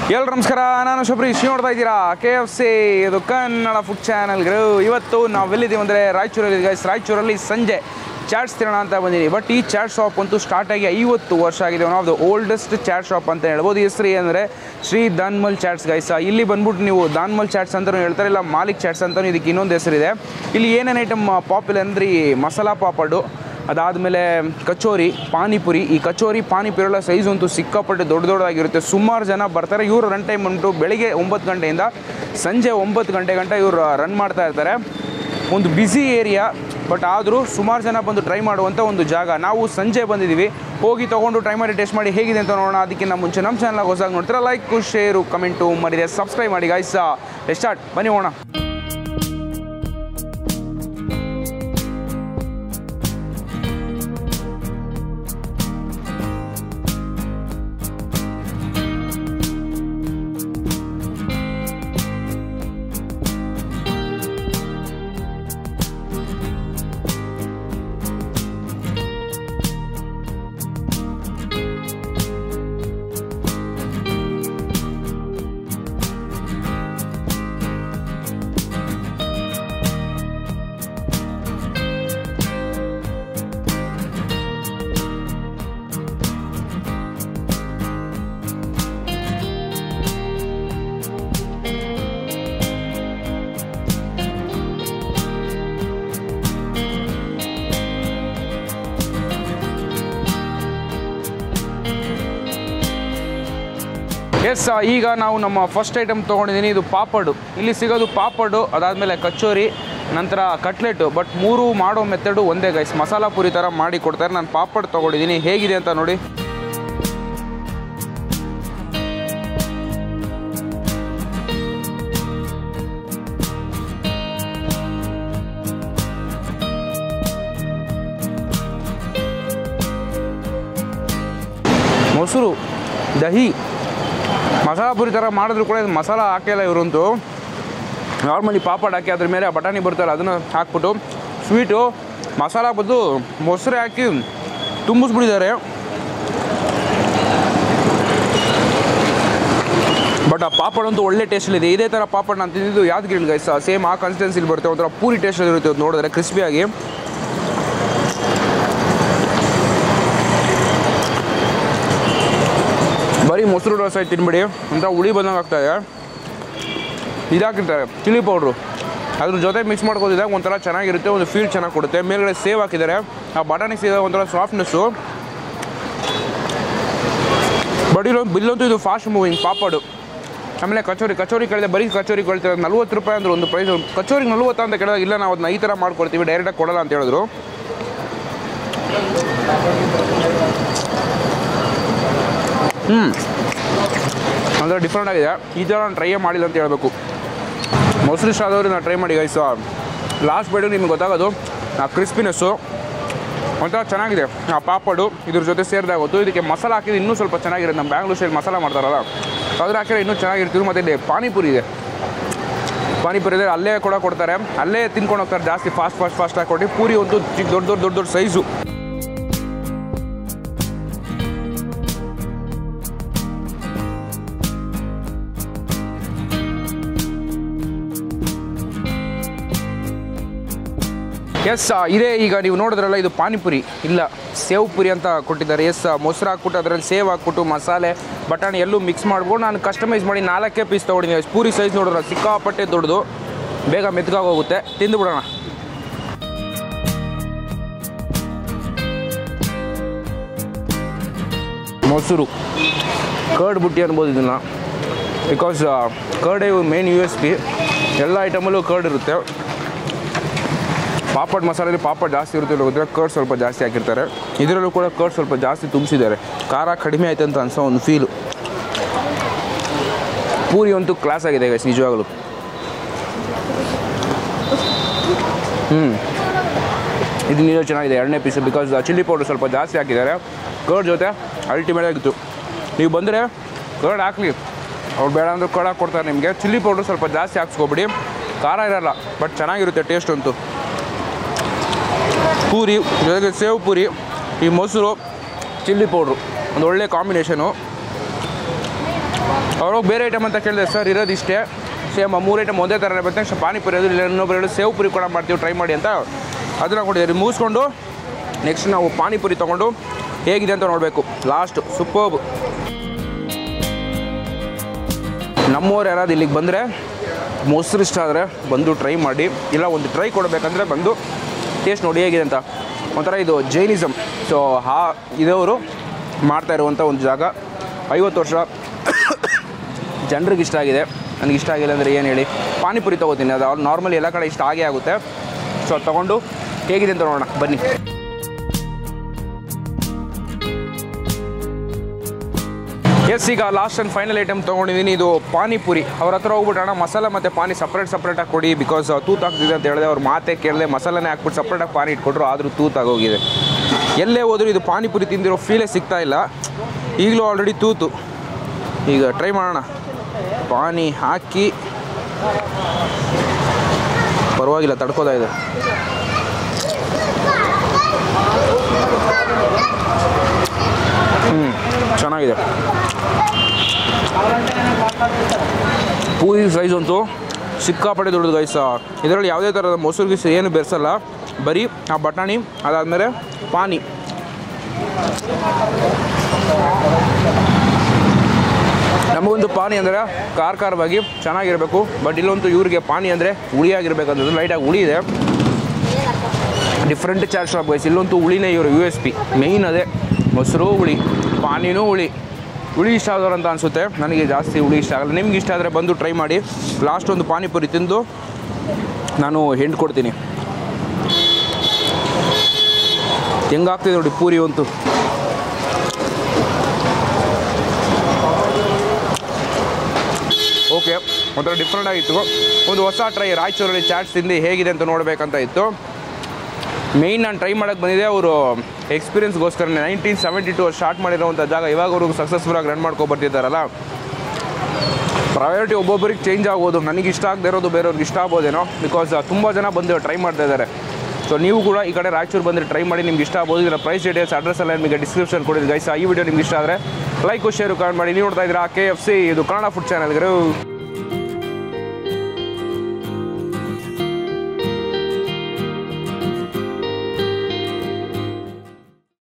ಎಲ್ರು ನಮಸ್ಕಾರ ನಾನು ಶಬರೀಶ್ ನೋಡ್ತಾ ಇದ್ದೀರಾ ಕೆ ಎಫ್ ಸಿ ಇದು ಕನ್ನಡ ಫುಡ್ ಚಾನಲ್ಗಳು ಇವತ್ತು ನಾವೆಲ್ಲಿದ್ದೀವಿ ಅಂದರೆ ರಾಯಚೂರಲ್ಲಿ ಗೈಸ್ ರಾಯಚೂರಲ್ಲಿ ಸಂಜೆ ಚಾಟ್ಸ್ ತಿನ್ನೋಣ ಅಂತ ಬಂದಿದ್ದೀವಿ ಬಟ್ ಈ ಚಾಟ್ ಶಾಪ್ ಅಂತೂ ಸ್ಟಾರ್ಟ್ ಆಗಿ ಐವತ್ತು ವರ್ಷ ಆಗಿದೆ one of the oldest chaat shop ಅಂತ ಹೇಳ್ಬೋದು ಹೆಸರು ಅಂದರೆ ಶ್ರೀ ದಾನ್ಮಲ್ ಚಾಟ್ಸ್ ಗೈಸ್ ಇಲ್ಲಿ ಬಂದ್ಬಿಟ್ಟು ನೀವು ದಾನ್ಮಲ್ ಚಾಟ್ಸ್ ಅಂತಲೂ ಹೇಳ್ತಾರೆ ಇಲ್ಲ ಮಾಲಿಕ್ ಚಾಟ್ಸ್ ಅಂತಲೂ ಇದಕ್ಕೆ ಇನ್ನೊಂದು ಹೆಸರಿದೆ ಇಲ್ಲಿ ಏನೇನು ಐಟಮ್ ಪಾಪ್ಯುಲರ್ ಅಂದರೆ ಈ ಮಸಾಲ ಪಾಪಡು ಅದಾದಮೇಲೆ ಕಚೋರಿ ಪಾನಿಪುರಿ ಈ ಕಚೋರಿ ಪಾನಿಪುರಿ ಸೈಜ್ ಅಂತೂ ಸಿಕ್ಕಾಪಟ್ಟೆ ದೊಡ್ಡ ದೊಡ್ಡದಾಗಿರುತ್ತೆ ಸುಮಾರು ಜನ ಬರ್ತಾರೆ ಇವರು ರನ್ ಟೈಮ್ ಬಂದ್ಬಿಟ್ಟು ಬೆಳಿಗ್ಗೆ ಒಂಬತ್ತು ಗಂಟೆಯಿಂದ ಸಂಜೆ ಒಂಬತ್ತು ಗಂಟೆ ಗಂಟ ಇವರು ರನ್ ಮಾಡ್ತಾ ಇರ್ತಾರೆ ಒಂದು ಬ್ಯುಸಿ ಏರಿಯಾ ಬಟ್ ಆದರೂ ಸುಮಾರು ಜನ ಬಂದು ಟ್ರೈ ಮಾಡುವಂಥ ಒಂದು ಜಾಗ ನಾವು ಸಂಜೆ ಬಂದಿದ್ದೀವಿ ಹೋಗಿ ತೊಗೊಂಡು ಟ್ರೈ ಮಾಡಿ ಟೇಸ್ಟ್ ಮಾಡಿ ಹೇಗಿದೆ ಅಂತ ನೋಡೋಣ ಅದಕ್ಕಿಂತ ಮುಂಚೆ ನಮ್ಮ ಚಾನಲ್ಗೆ ಹೊಸಾಗಿ ನೋಡ್ತೀರಾ ಲೈಕು ಶೇರು ಕಮೆಂಟು ಮರಿದೆ ಸಬ್ಸ್ಕ್ರೈಬ್ ಮಾಡಿ ಗಾಯ್ಸ್ ಸ್ಟಾರ್ಟ್ ಬನ್ನಿ ಹೋಗೋಣ ಎಸ್ ಈಗ ನಾವು ನಮ್ಮ ಫಸ್ಟ್ ಐಟಮ್ ತೊಗೊಂಡಿದ್ದೀನಿ ಇದು ಪಾಪಡು ಇಲ್ಲಿ ಸಿಗೋದು ಪಾಪಡು ಅದಾದಮೇಲೆ ಕಚೋರಿ ನಂತರ ಕಟ್ಲೆಟು ಬಟ್ ಮೂರು ಮಾಡೋ ಮೆಥಡು ಒಂದೇ ಗೈಸ್ ಮಸಾಲ ಪುರಿ ಥರ ಮಾಡಿ ಕೊಡ್ತಾರೆ ನಾನು ಪಾಪಡ್ ತೊಗೊಂಡಿದ್ದೀನಿ ಹೇಗಿದೆ ಅಂತ ನೋಡಿ ಮೊಸರು ದಹಿ ಮಸಾಲ ಪುರಿ ಥರ ಮಾಡಿದ್ರು ಕೂಡ ಇದು ಮಸಾಲ ಹಾಕಿಲ್ಲ ಇವರಂತೂ ನಾರ್ಮಲಿ ಪಾಪಡ್ ಹಾಕಿ ಅದ್ರ ಮೇಲೆ ಬಟಾಣಿ ಬರ್ತಲ್ಲ ಅದನ್ನು ಹಾಕ್ಬಿಟ್ಟು ಸ್ವೀಟು ಮಸಾಲ ಬದ್ದು ಮೊಸರು ಹಾಕಿ ತುಂಬಿಸ್ಬಿಟ್ಟಿದ್ದಾರೆ ಬಟ್ ಆ ಪಾಪಡ್ ಅಂತೂ ಒಳ್ಳೆ ಟೇಸ್ಟಲ್ಲಿದೆ ಇದೇ ಥರ ಪಾಪಡ್ ನಾನು ತಿಂದಿದ್ದು ಯಾವ್ದು ಗೈಸ್ ಸೇಮ್ ಆ ಕನ್ಸಿಸ್ಟೆನ್ಸಿಲಿ ಬರುತ್ತೆ ಒಂಥರ ಪೂರಿ ಟೇಸ್ಟಲ್ಲಿ ಇರುತ್ತೆ ಅದು ನೋಡಿದ್ರೆ ಕ್ರಿಸ್ಪಿಯಾಗಿ ಬರೀ ಮೊಸರು ರಸ ತಿನ್ಬಿಡಿ ಅಂತ ಹುಳಿ ಬಂದಂಗೆ ಆಗ್ತಾಯಿದೆ ಇದಾಕಿರ್ತಾರೆ ಚಿಲ್ಲಿ ಪೌಡ್ರು ಅದ್ರ ಜೊತೆ ಮಿಕ್ಸ್ ಮಾಡ್ಕೋದಿದಾಗ ಒಂಥರ ಚೆನ್ನಾಗಿರುತ್ತೆ ಒಂದು ಫೀಲ್ ಚೆನ್ನಾಗಿ ಕೊಡುತ್ತೆ ಮೇಲ್ಗಡೆ ಸೇವ್ ಹಾಕಿದ್ದಾರೆ ಆ ಬಟಾಣಿ ಸೇವ್ ಒಂಥರ ಸಾಫ್ಟ್ನೆಸ್ಸು ಬಟ್ ಇಲ್ಲೊಂದು ಬಿಲ್ಲಂತೂ ಇದು ಫಾಸ್ಟ್ ಮೂವಿಂಗ್ ಪಾಪಡು ಆಮೇಲೆ ಕಚೋರಿ ಕಚೋರಿ ಕೇಳಿದೆ ಬರೀ ಕಚೋರಿ ಕೇಳ್ತಾರೆ ನಲ್ವತ್ತು ರೂಪಾಯಿ ಅಂದ್ರೆ ಒಂದು ಪ್ರೈಸ್ ಕಚೋರಿಗೆ ನಲ್ವತ್ತು ಅಂತ ಕೇಳಿದಾಗ ಇಲ್ಲ ನಾವು ಅದನ್ನ ಈ ಥರ ಮಾಡ್ಕೊಡ್ತೀವಿ ಡೈರೆಕ್ಟಾಗಿ ಕೊಡಲ್ಲ ಅಂತ ಹೇಳಿದ್ರು ಹ್ಞೂ ಅಂದರೆ ಡಿಫ್ರೆಂಟ್ ಆಗಿದೆ ಈ ಥರ ನಾನು ಟ್ರೈ ಮಾಡಿಲ್ಲ ಅಂತ ಹೇಳ್ಬೇಕು ಮೊಸರು ಇಷ್ಟ ಆದವ್ರು ನಾನು ಟ್ರೈ ಮಾಡಿ ಗೈಸ್ ಲಾಸ್ಟ್ ಬೈಡು ನಿಮ್ಗೆ ಗೊತ್ತಾಗೋದು ಆ ಕ್ರಿಸ್ಪಿನೆಸ್ಸು ಒಂಥರ ಚೆನ್ನಾಗಿದೆ ಆ ಪಾಪಡು ಇದ್ರ ಜೊತೆ ಸೇರಿದಾಗ ಗೊತ್ತು ಇದಕ್ಕೆ ಮಸಾಲ ಹಾಕಿದ್ರೆ ಇನ್ನೂ ಸ್ವಲ್ಪ ಚೆನ್ನಾಗಿರುತ್ತೆ ನಮ್ಮ ಬ್ಯಾಂಗ್ಳೂರ್ ಸೈಡ್ ಮಸಾಲ ಮಾಡ್ತಾರಲ್ಲ ಅದ್ರ ಹಾಕಿದ್ರೆ ಇನ್ನೂ ಚೆನ್ನಾಗಿರ್ತೀವಿ ಮತ್ತು ಇಲ್ಲಿ ಪಾನಿಪುರಿ ಇದೆ ಪಾನಿಪುರಿ ಇದೆ ಅಲ್ಲೇ ಕೂಡ ಕೊಡ್ತಾರೆ ಅಲ್ಲೇ ತಿನ್ಕೊಂಡು ಹೋಗ್ತಾರೆ ಜಾಸ್ತಿ ಫಾಸ್ಟ್ ಫಾಸ್ಟ್ ಫಾಸ್ಟ್ ಆಗಿ ಕೊಟ್ಟು ಪೂರಿ ಒಂದು ಚಿಕ್ಕ ದೊಡ್ಡ ದೊಡ್ಡ ದೊಡ್ಡ ದೊಡ್ಡ ಸೈಜು ಎಸ್ ಇದೇ ಈಗ ನೀವು ನೋಡಿದ್ರಲ್ಲ ಇದು ಪಾನಿಪುರಿ ಇಲ್ಲ ಸೇವ್ ಪುರಿ ಅಂತ ಕೊಟ್ಟಿದ್ದಾರೆ ಎಸ್ ಮೊಸರು ಹಾಕ್ಬಿಟ್ಟು ಅದರಲ್ಲಿ ಸೇವ್ ಹಾಕ್ಬಿಟ್ಟು ಮಸಾಲೆ ಬಟಾಣಿ ಎಲ್ಲೂ ಮಿಕ್ಸ್ ಮಾಡ್ಕೊಂಡು ನಾನು ಕಸ್ಟಮೈಸ್ ಮಾಡಿ ನಾಲ್ಕೇ ಪೀಸ್ ತೊಗೊಂಡಿದ್ದೀನಿ ಪೂರಿ ಸೈಜ್ ನೋಡಿದ್ರೆ ಸಿಕ್ಕಾಪಟ್ಟೆ ದೊಡ್ಡದು ಬೇಗ ಮೆತ್ಗಾಗಿ ಹೋಗುತ್ತೆ ತಿಂದು ಬಿಡೋಣ ಮೊಸರು ಕರ್ಡ್ ಬುಟ್ಟಿ ಅನ್ಬೋದು ಇದನ್ನು ಬಿಕಾಸ್ ಕರ್ಡೇ ಮೇನ್ ಯು ಎಸ್ ಪಿ ಎಲ್ಲ ಐಟಮಲ್ಲೂ ಕರ್ಡ್ ಇರುತ್ತೆ ಪಾಪಡ್ ಮಸಾಲೆಯಲ್ಲಿ ಪಾಪಡ್ ಜಾಸ್ತಿ ಇರುತ್ತೆ ಹೋದ್ರೆ ಕರ್ಡ್ ಸ್ವಲ್ಪ ಜಾಸ್ತಿ ಹಾಕಿರ್ತಾರೆ ಇದರಲ್ಲೂ ಕೂಡ ಕರ್ಡ್ ಸ್ವಲ್ಪ ಜಾಸ್ತಿ ತುಂಬಿಸಿದ್ದಾರೆ ಖಾರ ಕಡಿಮೆ ಆಯ್ತು ಅಂತ ಅನ್ಸೋ ಒಂದು ಫೀಲು ಪೂರಿ ಅಂತೂ ಕ್ಲಾಸ್ ಆಗಿದೆ ಗೈಸ್ ನಿಜವಾಗಲೂ ಹ್ಞೂ ಇದು ನೀರು ಚೆನ್ನಾಗಿದೆ ಎರಡನೇ ಪೀಸು ಬಿಕಾಸ್ ಚಿಲ್ಲಿ ಪೌಡರ್ ಸ್ವಲ್ಪ ಜಾಸ್ತಿ ಹಾಕಿದ್ದಾರೆ ಕರ್ಡ್ ಜೊತೆ ಅಲ್ಟಿಮೇಟ್ ಆಗಿತ್ತು ನೀವು ಬಂದರೆ ಕರ್ಡ್ ಹಾಕಲಿ ಅವ್ರು ಬೇಡ ಅಂದ್ರೆ ಕರ್ಡ್ ಹಾಕ್ಕೊಡ್ತಾರೆ ನಿಮಗೆ ಚಿಲ್ಲಿ ಪೌಡ್ರ್ ಸ್ವಲ್ಪ ಜಾಸ್ತಿ ಹಾಕ್ಸ್ಕೊಬಿಡಿ ಖಾರ ಇರಲ್ಲ ಬಟ್ ಚೆನ್ನಾಗಿರುತ್ತೆ ಟೇಸ್ಟ್ ಅಂತೂ ಪೂರಿ ಜೊತೆಗೆ ಸೇವ್ ಪೂರಿ ಈ ಮೊಸರು ಚಿಲ್ಲಿ ಪೌಡ್ರು ಒಂದು ಒಳ್ಳೆ ಕಾಂಬಿನೇಷನು ಅವ್ರೋಗಿ ಬೇರೆ ಐಟಮ್ ಅಂತ ಕೇಳಿದೆ ಸರ್ ಇರೋದು ಇಷ್ಟೇ ಸೇಮ್ ಮೂರು ಐಟಮ್ ಒಂದೇ ಥರನೇ ಬರುತ್ತೆ ನೆಕ್ಸ್ಟ್ ಪಾನಿಪುರಿ ಅದು ಇಲ್ಲ ಇನ್ನೊಬ್ರು ಹೇಳಿ ಸೇವ್ ಪುರಿ ಕೂಡ ಮಾಡ್ತೀವಿ ಟ್ರೈ ಮಾಡಿ ಅಂತ ಅದನ್ನು ಕೊಟ್ಟಿದ್ದೀರಿ ಮುಗಿಸ್ಕೊಂಡು ನೆಕ್ಸ್ಟ್ ನಾವು ಪಾನಿಪುರಿ ತೊಗೊಂಡು ಹೇಗಿದೆ ಅಂತ ನೋಡಬೇಕು ಲಾಸ್ಟು ಸೂಪರ್ಬ್ ನಮ್ಮವ್ರು ಯಾರಾದ್ರು ಇಲ್ಲಿಗೆ ಬಂದರೆ ಮೊಸರು ಇಷ್ಟ ಆದರೆ ಬಂದು ಟ್ರೈ ಮಾಡಿ ಇಲ್ಲ ಒಂದು ಟ್ರೈ ಕೊಡಬೇಕಂದ್ರೆ ಬಂದು ಟೇಸ್ಟ್ ನೋಡಿ ಹೇಗಿದೆ ಅಂತ ಒಂಥರ ಇದು ಜೈನಿಸಮ್ ಸೊ ಹಾ ಇದವರು ಮಾಡ್ತಾ ಇರುವಂಥ ಒಂದು ಜಾಗ ಐವತ್ತು ವರ್ಷ ಜನರಿಗೆ ಇಷ್ಟ ಆಗಿದೆ ನನಗೆ ಇಷ್ಟ ಆಗಿಲ್ಲ ಅಂದರೆ ಏನು ಹೇಳಿ ಪಾನಿಪುರಿ ತೊಗೋತೀನಿ ಅದು ನಾರ್ಮಲಿ ಎಲ್ಲ ಕಡೆ ಇಷ್ಟ ಆಗೇ ಆಗುತ್ತೆ ಸೊ ಅದು ತೊಗೊಂಡು ಹೇಗಿದೆ ಅಂತ ನೋಡೋಣ ಬನ್ನಿ ಎಸ್ ಈಗ ಲಾಸ್ಟ್ ಆ್ಯಂಡ್ ಫೈನಲ್ ಐಟಮ್ ತೊಗೊಂಡಿದ್ದೀನಿ ಇದು ಪಾನಿಪುರಿ ಅವ್ರ ಹತ್ರ ಹೋಗ್ಬಿಟ್ಟು ಅಣ್ಣ ಮಸಾಲ ಮತ್ತು ಪಾನಿ ಸಪ್ರೇಟ್ ಸಪ್ರೇಟಾಗಿ ಕೊಡಿ ಬಿಕಾಸ್ ತೂತಾಗ್ತಿದೆ ಅಂತ ಹೇಳಿದೆ ಅವ್ರು ಮಾತೇ ಕೇಳಿದೆ ಮಸಾಲನೇ ಹಾಕ್ಬಿಟ್ಟು ಸಪ್ರೇಟಾಗಿ ಪಾನಿ ಇಟ್ಕೊಟ್ರು ಆದರೂ ತೂತಾಗೋಗಿದೆ ಎಲ್ಲೇ ಹೋದರೂ ಇದು ಪಾನಿಪುರಿ ತಿಂದಿರೋ ಫೀಲೇ ಸಿಗ್ತಾ ಇಲ್ಲ ಈಗಲೂ ಆಲ್ರೆಡಿ ತೂತು ಈಗ ಟ್ರೈ ಮಾಡೋಣ ಪಾನಿ ಹಾಕಿ ಪರವಾಗಿಲ್ಲ ತಡ್ಕೋತಾ ಇದೆ ಹ್ಞೂ ಚೆನ್ನಾಗಿದೆ ಪೂರಿ ಸೈಜ್ ಅಂತೂ ಸಿಕ್ಕಾಪಟ್ಟೆ ದೊಡ್ಡದು ಗೈಸ ಇದರಲ್ಲಿ ಯಾವುದೇ ಥರದ ಮೊಸರು ಗಿಸು ಏನು ಬೆರೆಸಲ್ಲ ಬರೀ ಆ ಬಟಾಣಿ ಅದಾದಮೇಲೆ ಪಾನಿ ನಮಗೊಂದು ಪಾನಿ ಅಂದರೆ ಖಾರ ಖಾರವಾಗಿ ಚೆನ್ನಾಗಿರಬೇಕು ಬಟ್ ಇಲ್ಲೊಂದು ಇವ್ರಿಗೆ ಪಾನಿ ಅಂದರೆ ಹುಳಿಯಾಗಿರ್ಬೇಕಂದ್ರೆ ಲೈಟಾಗಿ ಹುಳಿ ಇದೆ ಡಿಫ್ರೆಂಟ್ ಚಾಟ್ ಶಾಪ್ ಗೈಸ್ ಇಲ್ಲಂತೂ ಹುಳಿನೇ ಇವರು ಯು ಎಸ್ ಪಿ ಮೇಯ್ನ್ ಅದೇ ಮೊಸರು ಹುಳಿ ಪಾನಿನೂ ಹುಳಿ ಹುಳಿ ಇಷ್ಟ ಆದವ್ರು ಅಂತ ಅನಿಸುತ್ತೆ ನನಗೆ ಜಾಸ್ತಿ ಹುಳಿ ಇಷ್ಟ ಆಗಲ್ಲ ನಿಮ್ಗೆ ಇಷ್ಟ ಆದರೆ ಬಂದು ಟ್ರೈ ಮಾಡಿ ಲಾಸ್ಟ್ ಒಂದು ಪಾನಿಪುರಿ ತಿಂದು ನಾನು ಹೆಂಡು ಕೊಡ್ತೀನಿ ಹೆಂಗಾಗ್ತಿದೆ ನೋಡಿ ಪೂರಿ ಅಂತೂ ಓಕೆ ಒಂಥರ ಡಿಫ್ರೆಂಟ್ ಆಗಿತ್ತು ಒಂದು ಹೊಸ ಟ್ರೈ ರಾಯಚೂರಲ್ಲಿ ಚಾಟ್ಸ್ ತಿಂದು ಹೇಗಿದೆ ಅಂತ ನೋಡಬೇಕಂತ ಇತ್ತು ಮೇಯ್ನ್ ನಾನು ಟ್ರೈ ಮಾಡೋಕ್ಕೆ ಬಂದಿದೆ ಅವರು ಎಕ್ಸ್ಪೀರಿಯನ್ಸ್ಗೋಸ್ಕರ ನೈನ್ಟೀನ್ ಸೆವೆಂಟಿ ಟು ಸ್ಟಾರ್ಟ್ ಮಾಡಿರೋವಂಥ ಜಾಗ ಇವಾಗ ಅವರು ಸಕ್ಸಸ್ಫುಲ್ಲಾಗಿ ರನ್ ಮಾಡ್ಕೊ ಬರ್ತಿದ್ದಾರಲ್ಲ ಪ್ರಯಾರಿಟಿ ಒಬ್ಬೊಬ್ಬರಿಗೆ ಚೇಂಜ್ ಆಗ್ಬೋದು ನನಗೆ ಇಷ್ಟ ಆಗದೆ ಇರೋದು ಬೇರೆಯವ್ರಿಗೆ ಇಷ್ಟ ಆಗ್ಬೋದೇನೋ ಬಿಕಾಸ್ ತುಂಬ ಜನ ಬಂದು ಟ್ರೈ ಮಾಡ್ತಾ ಇದ್ದಾರೆ ಸೊ ನೀವು ಕೂಡ ಈ ಕಡೆ ರಾಯಚೂರು ಬಂದರೆ ಟ್ರೈ ಮಾಡಿ ನಿಮ್ಗೆ ಇಷ್ಟ ಆಗ್ಬೋದು ಇದರ ಪ್ರೈಸ್ ಡೀಟೇಲ್ಸ್ ಅಡ್ರೆಸ್ ಎಲ್ಲ ನಿಮಗೆ ಡಿಸ್ಕ್ರಿಪ್ಷನ್ ಕೊಡಿದ್ದು ಗೈಸ್ ಈ ವಿಡಿಯೋ ನಿಮ್ಗೆ ಇಷ್ಟ ಆದರೆ ಲೈಕ್ ಶೇರ್ ಕಾಮೆಂಟ್ ಮಾಡಿ ನೀವು ನೋಡ್ತಾ ಇದ್ದೀರಾ ಕೆ ಎಫ್ ಸಿ ಇದು ಕನ್ನಡ ಫುಡ್ ಚಾನಲ್ಗಳು